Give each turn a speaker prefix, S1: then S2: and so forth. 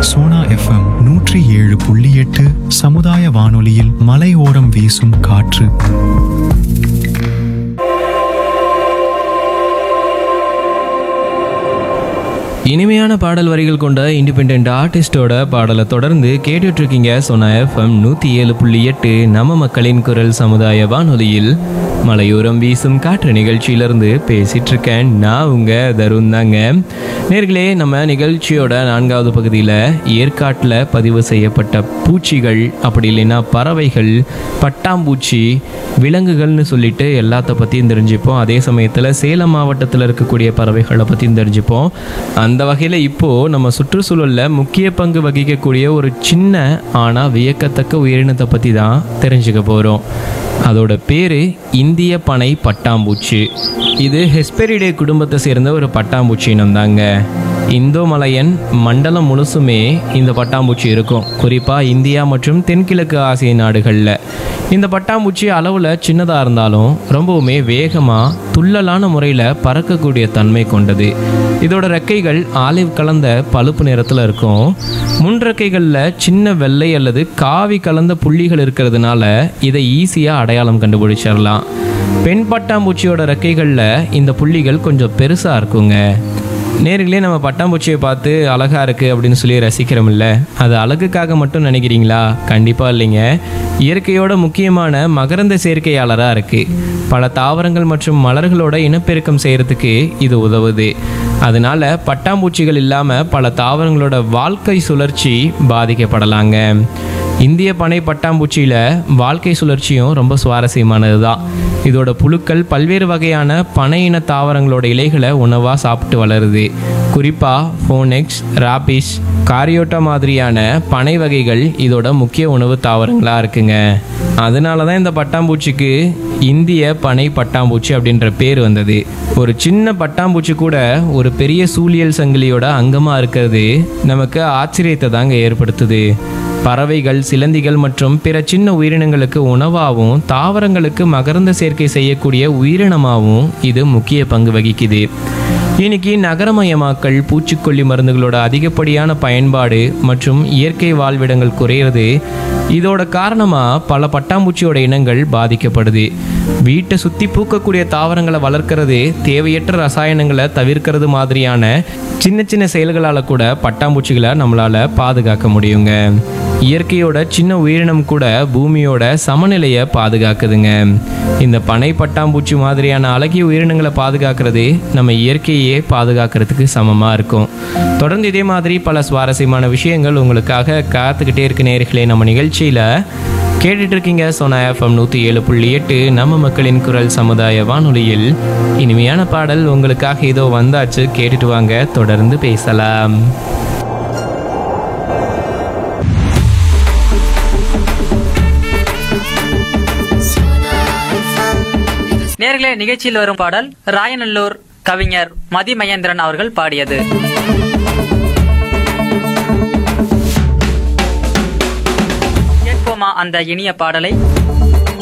S1: Sona FM நூற்றி ஏழு புள்ளி எட்டு சமுதாய வானொலியில் மலையோரம் வீசும் காற்று
S2: இனிமையான பாடல் வரிகள் கொண்ட இண்டிபெண்ட் ஆர்டிஸ்டோட பாடலை தொடர்ந்து கேட்டுட்டு இருக்கீங்க சொன்ன எஃப்எம் நூற்றி ஏழு புள்ளி எட்டு நம்ம மக்களின் குரல் சமுதாய வானொலியில் மலையோரம் வீசும் காற்று நிகழ்ச்சியிலிருந்து பேசிட்டு இருக்கேன் நான் உங்க தருண் தாங்க நேர்களே நம்ம நிகழ்ச்சியோட நான்காவது பகுதியில் ஏற்காட்டில் பதிவு செய்யப்பட்ட பூச்சிகள் அப்படி இல்லைன்னா பறவைகள் பட்டாம்பூச்சி விலங்குகள்னு சொல்லிட்டு எல்லாத்த பற்றியும் தெரிஞ்சுப்போம் அதே சமயத்தில் சேலம் மாவட்டத்தில் இருக்கக்கூடிய பறவைகளை பற்றியும் தெரிஞ்சுப்போம் அந்த வகையில் இப்போது நம்ம சுற்றுச்சூழலில் முக்கிய பங்கு வகிக்கக்கூடிய ஒரு சின்ன ஆனால் வியக்கத்தக்க உயிரினத்தை பற்றி தான் தெரிஞ்சுக்க போகிறோம் அதோட பேர் இந்திய பனை பட்டாம்பூச்சி இது ஹெஸ்பெரிடே குடும்பத்தை சேர்ந்த ஒரு பட்டாம்பூச்சி இனம் தாங்க இந்தோமலையன் மண்டலம் முழுசுமே இந்த பட்டாம்பூச்சி இருக்கும் குறிப்பாக இந்தியா மற்றும் தென்கிழக்கு ஆசிய நாடுகளில் இந்த பட்டாம்பூச்சி அளவில் சின்னதாக இருந்தாலும் ரொம்பவுமே வேகமாக துள்ளலான முறையில் பறக்கக்கூடிய தன்மை கொண்டது இதோட ரெக்கைகள் ஆலிவ் கலந்த பழுப்பு நிறத்தில் இருக்கும் முன் ரெக்கைகளில் சின்ன வெள்ளை அல்லது காவி கலந்த புள்ளிகள் இருக்கிறதுனால இதை ஈஸியாக அடையாளம் கண்டுபிடிச்சிடலாம் பெண் பட்டாம்பூச்சியோட ரெக்கைகளில் இந்த புள்ளிகள் கொஞ்சம் பெருசாக இருக்குங்க நேர்களே நம்ம பட்டாம்பூச்சியை பார்த்து அழகா இருக்கு அப்படின்னு சொல்லி ரசிக்கிறோம்ல அது அழகுக்காக மட்டும் நினைக்கிறீங்களா கண்டிப்பா இல்லைங்க இயற்கையோட முக்கியமான மகரந்த சேர்க்கையாளராக இருக்கு பல தாவரங்கள் மற்றும் மலர்களோட இனப்பெருக்கம் செய்யறதுக்கு இது உதவுது அதனால பட்டாம்பூச்சிகள் இல்லாமல் பல தாவரங்களோட வாழ்க்கை சுழற்சி பாதிக்கப்படலாங்க இந்திய பனை பட்டாம்பூச்சியில் வாழ்க்கை சுழற்சியும் ரொம்ப சுவாரஸ்யமானது தான் இதோட புழுக்கள் பல்வேறு வகையான பனை இன தாவரங்களோட இலைகளை உணவாக சாப்பிட்டு வளருது குறிப்பாக ஃபோனெக்ஸ் ராபிஸ் காரியோட்டா மாதிரியான பனை வகைகள் இதோட முக்கிய உணவு தாவரங்களாக இருக்குங்க அதனால தான் இந்த பட்டாம்பூச்சிக்கு இந்திய பனை பட்டாம்பூச்சி அப்படின்ற பேர் வந்தது ஒரு சின்ன பட்டாம்பூச்சி கூட ஒரு பெரிய சூழியல் சங்கிலியோட அங்கமாக இருக்கிறது நமக்கு ஆச்சரியத்தை தாங்க ஏற்படுத்துது பறவைகள் சிலந்திகள் மற்றும் பிற சின்ன உயிரினங்களுக்கு உணவாகவும் தாவரங்களுக்கு மகரந்த சேர்க்கை செய்யக்கூடிய உயிரினமாகவும் இது முக்கிய பங்கு வகிக்குது இன்னைக்கு நகரமயமாக்கல் பூச்சிக்கொல்லி மருந்துகளோட அதிகப்படியான பயன்பாடு மற்றும் இயற்கை வாழ்விடங்கள் குறையிறது இதோட காரணமாக பல பட்டாம்பூச்சியோட இனங்கள் பாதிக்கப்படுது வீட்டை சுற்றி பூக்கக்கூடிய தாவரங்களை வளர்க்கறது தேவையற்ற ரசாயனங்களை தவிர்க்கிறது மாதிரியான சின்ன சின்ன செயல்களால் கூட பட்டாம்பூச்சிகளை நம்மளால் பாதுகாக்க முடியுங்க இயற்கையோட சின்ன உயிரினம் கூட பூமியோட சமநிலையை பாதுகாக்குதுங்க இந்த பனை பட்டாம்பூச்சி மாதிரியான அழகிய உயிரினங்களை பாதுகாக்கிறது நம்ம இயற்கையே பாதுகாக்கிறதுக்கு சமமாக இருக்கும் தொடர்ந்து இதே மாதிரி பல சுவாரஸ்யமான விஷயங்கள் உங்களுக்காக காத்துக்கிட்டே இருக்க நேர்களே நம்ம நிகழ்ச்சியில் கேட்டுட்டு இருக்கீங்க சோனா எஃப்எம் நூற்றி ஏழு புள்ளி எட்டு நம்ம மக்களின் குரல் சமுதாய வானொலியில் இனிமையான பாடல் உங்களுக்காக இதோ வந்தாச்சு கேட்டுட்டு வாங்க தொடர்ந்து பேசலாம்
S3: நேர்களே நிகழ்ச்சியில் வரும் பாடல் ராயநல்லூர் கவிஞர் மதிமகேந்திரன் அவர்கள் பாடியது கேட்போமா அந்த இனிய பாடலை